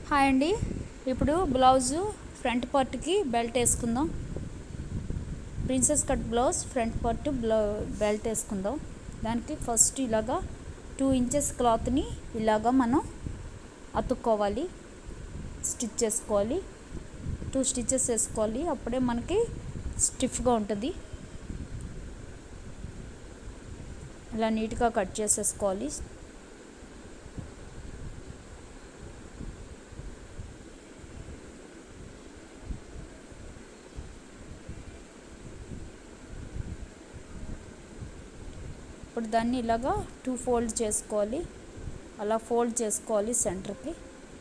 hi అండి ఇప్పుడు blouse front పార్ట్కి బెల్ట్ వేసుకుందాం princess cut blouse front part బ్లౌ బెల్ట్ వేసుకుందాం దానికి ఫస్ట్ ఇలాగా టూ ఇంచెస్ క్లాత్ని ఇలాగా మనం అతుక్కోవాలి స్టిచ్ చేసుకోవాలి టూ స్టిచెస్ వేసుకోవాలి అప్పుడే మనకి స్టిఫ్గా ఉంటుంది ఇలా నీట్గా కట్ చేసేసుకోవాలి ఇప్పుడు దాన్ని ఇలాగా టూ ఫోల్డ్ చేసుకోవాలి అలా ఫోల్డ్ చేసుకోవాలి సెంటర్కి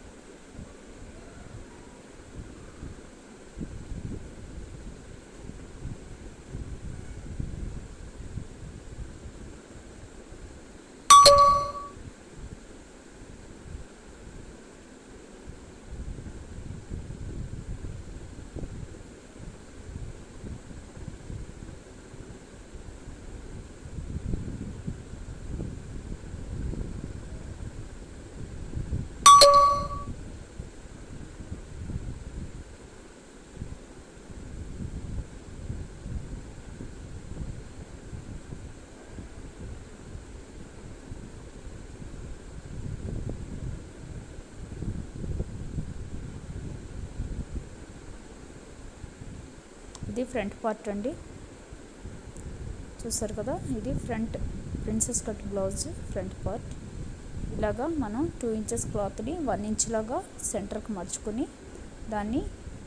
ఇది ఫ్రంట్ పార్ట్ అండి చూసారు కదా ఇది front princess cut blouse front part ఇలాగా మనం టూ ఇంచెస్ క్లాత్ని వన్ ఇంచ్ లాగా సెంటర్కి మర్చుకొని దాన్ని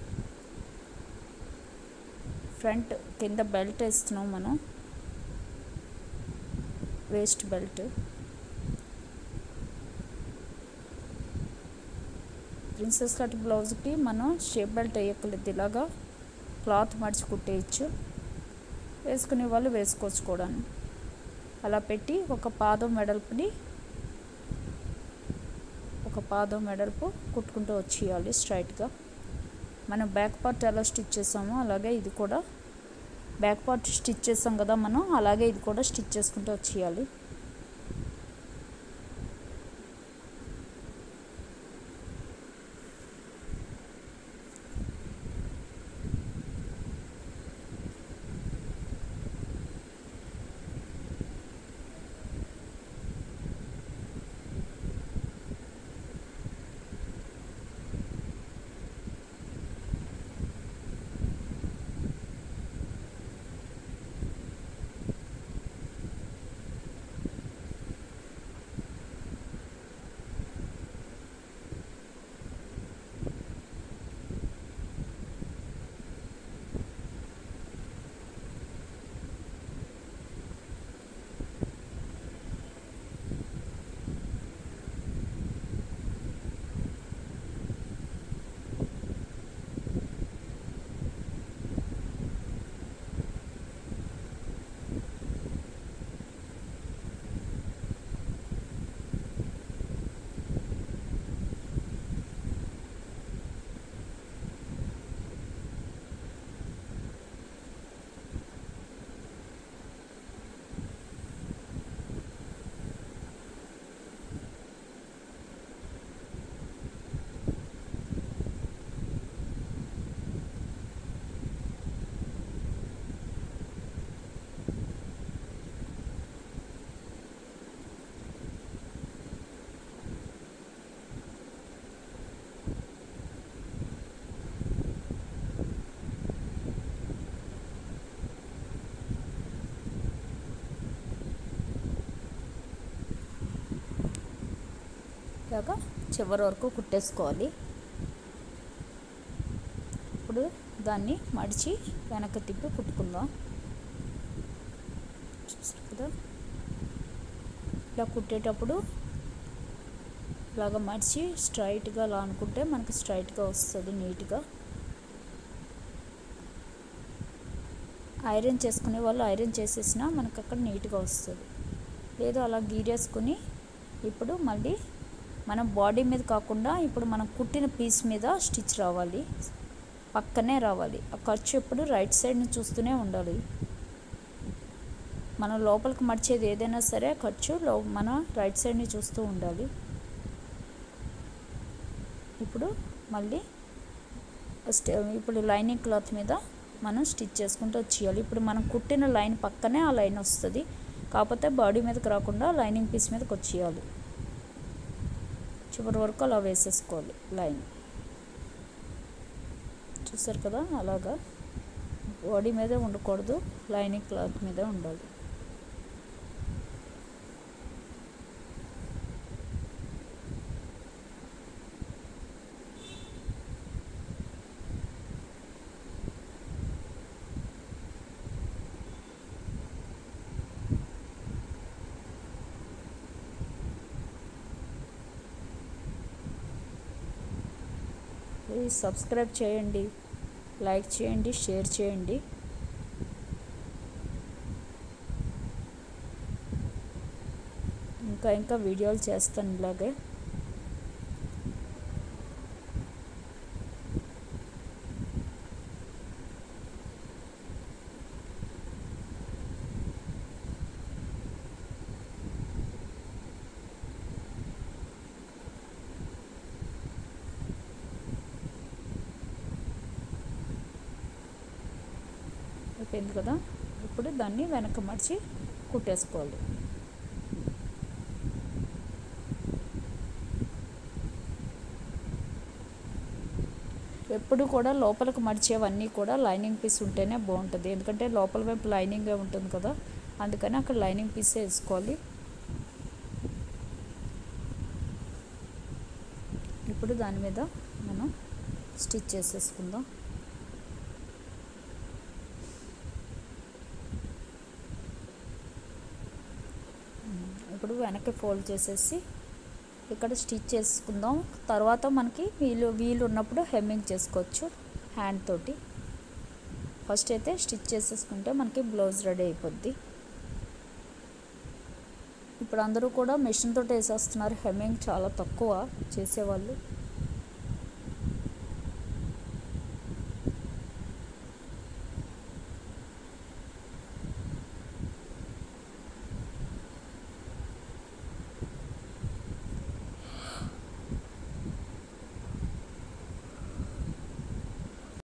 ఫ్రంట్ కింద బెల్ట్ వేస్తున్నాం మనం వేస్ట్ బెల్ట్ ప్రిన్సెస్ కట్ బ్లౌజ్కి మనం షేప్ బెల్ట్ వేయక్కర్లేదు ఇలాగా క్లాత్ మడిచి కుట్టేయచ్చు వేసుకునే వాళ్ళు వేసుకోవచ్చు కూడా అలా పెట్టి ఒక పాదం వెడల్పుని ఒక పాదం వెడల్పు కుట్టుకుంటూ వచ్చేయాలి స్ట్రైట్గా మనం బ్యాక్ పార్ట్ ఎలా స్టిచ్ చేసామో అలాగే ఇది కూడా బ్యాక్ పార్ట్ స్టిచ్ చేసాం కదా మనం అలాగే ఇది కూడా స్టిచ్ చేసుకుంటూ వచ్చేయాలి ఇలాగా చివరి వరకు కుట్టేసుకోవాలి ఇప్పుడు దాన్ని మడిచి వెనక్కి తిప్పి కుట్టుకుందాం చూసారు కదా ఇలా కుట్టేటప్పుడు ఇలాగ మడిచి స్ట్రైట్గా అలా అనుకుంటే మనకి స్ట్రైట్గా వస్తుంది నీట్గా ఐరన్ చేసుకునే వాళ్ళు ఐరన్ చేసేసినా మనకు అక్కడ నీట్గా వస్తుంది లేదు అలా గీరేసుకుని ఇప్పుడు మళ్ళీ మనం బాడీ మీద కాకుండా ఇప్పుడు మనం కుట్టిన పీస్ మీద స్టిచ్ రావాలి పక్కనే రావాలి ఆ ఖర్చు ఎప్పుడు రైట్ సైడ్ని చూస్తూనే ఉండాలి మనం లోపలికి మడిచేది ఏదైనా సరే ఖర్చు లో మన రైట్ సైడ్ని చూస్తూ ఉండాలి ఇప్పుడు మళ్ళీ స్టే ఇప్పుడు లైనింగ్ క్లాత్ మీద మనం స్టిచ్ చేసుకుంటూ వచ్చేయాలి ఇప్పుడు మనం కుట్టిన లైన్ పక్కనే ఆ లైన్ వస్తుంది కాకపోతే బాడీ మీదకి రాకుండా లైనింగ్ పీస్ మీదకి వచ్చేయాలి చివరి వరకు అలా వేసేసుకోవాలి లైన్ చూసారు కదా అలాగా బాడీ మీదే ఉండకూడదు లైనింగ్ క్లాత్ మీదే ఉండాలి ప్లీజ్ సబ్స్క్రైబ్ చేయండి లైక్ చేయండి షేర్ చేయండి ఇంకా ఇంకా వీడియోలు చేస్తాను ఇలాగే అయిపోయింది కదా ఇప్పుడు దాన్ని వెనక మడిచి కుట్టేసుకోవాలి ఎప్పుడు కూడా లోపలికి మడిచేవన్నీ కూడా లైనింగ్ పీస్ ఉంటేనే బాగుంటుంది ఎందుకంటే లోపల వైపు లైనింగే ఉంటుంది కదా అందుకని అక్కడ లైనింగ్ పీసే వేసుకోవాలి ఇప్పుడు దాని మీద మనం స్టిచ్ చేసేసుకుందాం ఇప్పుడు వెనక్కి ఫోల్డ్ చేసేసి ఇక్కడ స్టిచ్ చేసుకుందాం తర్వాత మనకి వీలు వీలు ఉన్నప్పుడు హెమ్మింగ్ చేసుకోవచ్చు హ్యాండ్ తోటి ఫస్ట్ అయితే స్టిచ్ చేసేసుకుంటే మనకి బ్లౌజ్ రెడీ అయిపోద్ది ఇప్పుడు అందరూ కూడా మెషిన్ తోటి వేసేస్తున్నారు హెమ్మింగ్ చాలా తక్కువ చేసేవాళ్ళు